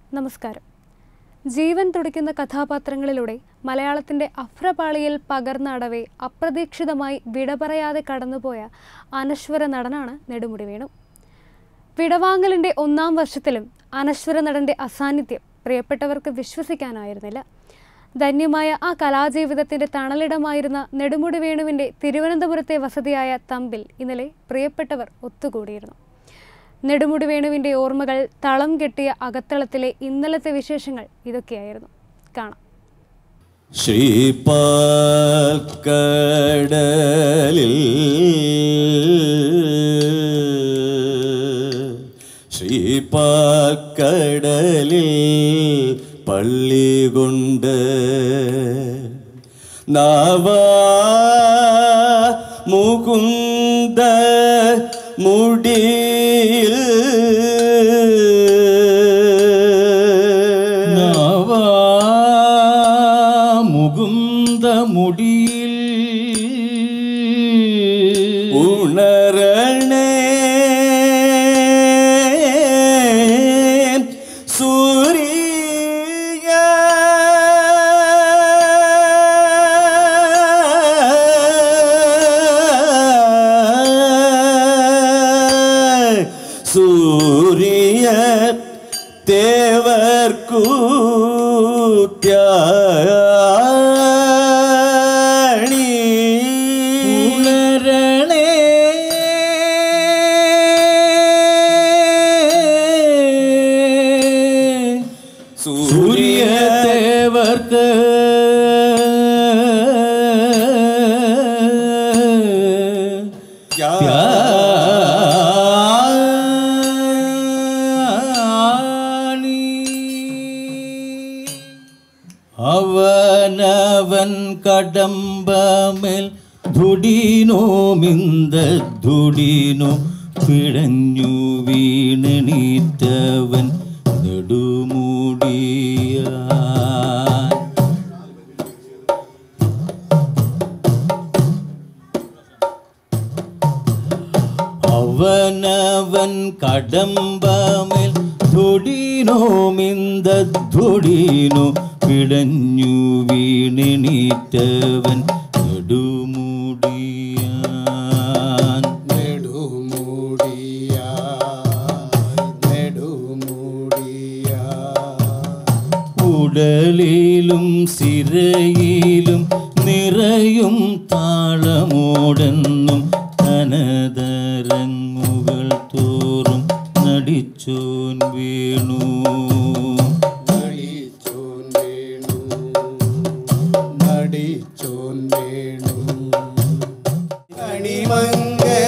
നമസ്കാരം ജീവൻ തുടിക്കുന്ന കഥാപാത്രങ്ങളിലൂടെ മലയാളത്തിൻ്റെ അഭ്രപാളിയിൽ പകർന്നടവെ അപ്രതീക്ഷിതമായി വിട പറയാതെ കടന്നുപോയ അനശ്വര നടനാണ് നെടുമുടി വേണു വിടവാങ്ങലിൻ്റെ ഒന്നാം വർഷത്തിലും അനശ്വര നടൻ്റെ അസാന്നിധ്യം പ്രിയപ്പെട്ടവർക്ക് വിശ്വസിക്കാനായിരുന്നില്ല ധന്യമായ ആ കലാജീവിതത്തിൻ്റെ തണലിടമായിരുന്ന നെടുമുടി വേണുവിൻ്റെ തിരുവനന്തപുരത്തെ വസതിയായ തമ്പിൽ ഇന്നലെ പ്രിയപ്പെട്ടവർ ഒത്തുകൂടിയിരുന്നു നെടുമുടി വേണുവിൻ്റെ ഓർമ്മകൾ തളം കെട്ടിയ അകത്തളത്തിലെ ഇന്നലത്തെ വിശേഷങ്ങൾ ഇതൊക്കെയായിരുന്നു കാണാം ശ്രീപാൽക്കടലിൽ ശ്രീപാൽക്കടലിൽ പള്ളി കൊണ്ട് നവ മുകുന്ദ മുടിയിൽ നവാ മുകുന്ദ മുടിയിൽ ഉണരണേ സൂര്യ സൂര്യ തേവർക്കൂത്യാണി ഉണരണേ സൂര്യദേവർക്ക് അവനവൻ കടമ്പമേൽ ധുടീനോ മിന്ത ധുടീനോ പിഴഞ്ഞു വീണണീറ്റവൻ നെടുമുടിയ അവനവൻ കടമ്പമേൽ ധുടീനോ മിന്ത ധുടീനോ പിടഞ്ഞു വീണണീറ്റവൻ നെടുമുടിയാൻ നെടുമുടിയ നെടുമുടിയ ഉടലിലും സിരയിലും നിറയും താളമോടെന്നും കനതരങ്ങുകൾ തോറും നടിച്ചോൻ വീണു നടിച്ചോൻ വേണു നടിച്ചോൻ വേണു കണിമങ്കേ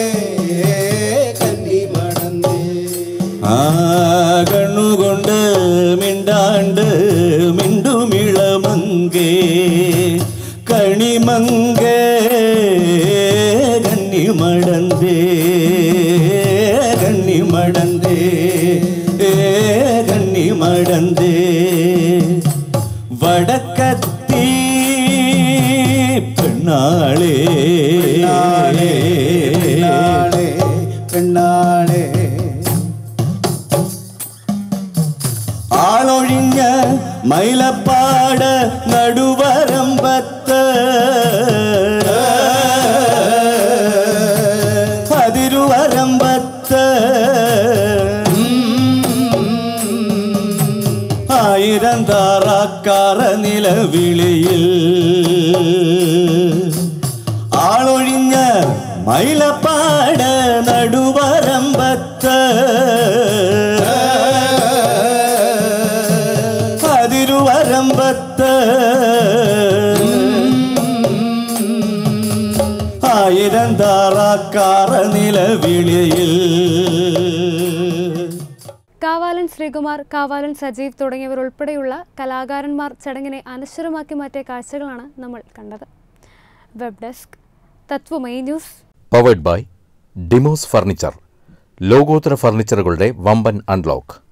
കന്നിമണന്നേ ആ കണ്ണുകൊണ്ട് മിണ്ടാണ്ട് മിണ്ടുമിളമങ്കേ കണിമങ്കേ കണ്ണിമടന്തേ കണ്ണിമടന്തേ കണ്ണിമടന്തേ വടക്കത്തി പെണ്ണാളേ പെണ്ണാളേ പെണ്ണാളേ പെണ്ണാളേ ആളൊഴിഞ്ഞ മൈലപ്പാട് നടുവരമ്പത്ത് അതിരുവരമ്പത്ത് ആയിരം താറാക്കാറ നിലവിളിയിൽ ആളൊഴിഞ്ഞ മൈലപ്പാട് നടുവരമ്പത്ത് അതിരുവരമ്പത്ത് ആയിരം താറാക്കാറ നിലവിളിയിൽ കാവാലൻ ശ്രീകുമാർ കാവാലൻ സജീവ് തുടങ്ങിയവർ ഉൾപ്പെടെയുള്ള കലാകാരന്മാർ ചടങ്ങിനെ അനശ്വരമാക്കി മാറ്റിയ കാഴ്ചകളാണ് നമ്മൾ കണ്ടത് web desk Tattvamayi news powered by ഡിമോസ് ഫർണിച്ചർ ലോകോത്തര ഫർണിച്ചറുകളുടെ വമ്പൻ അൺലോക്ക്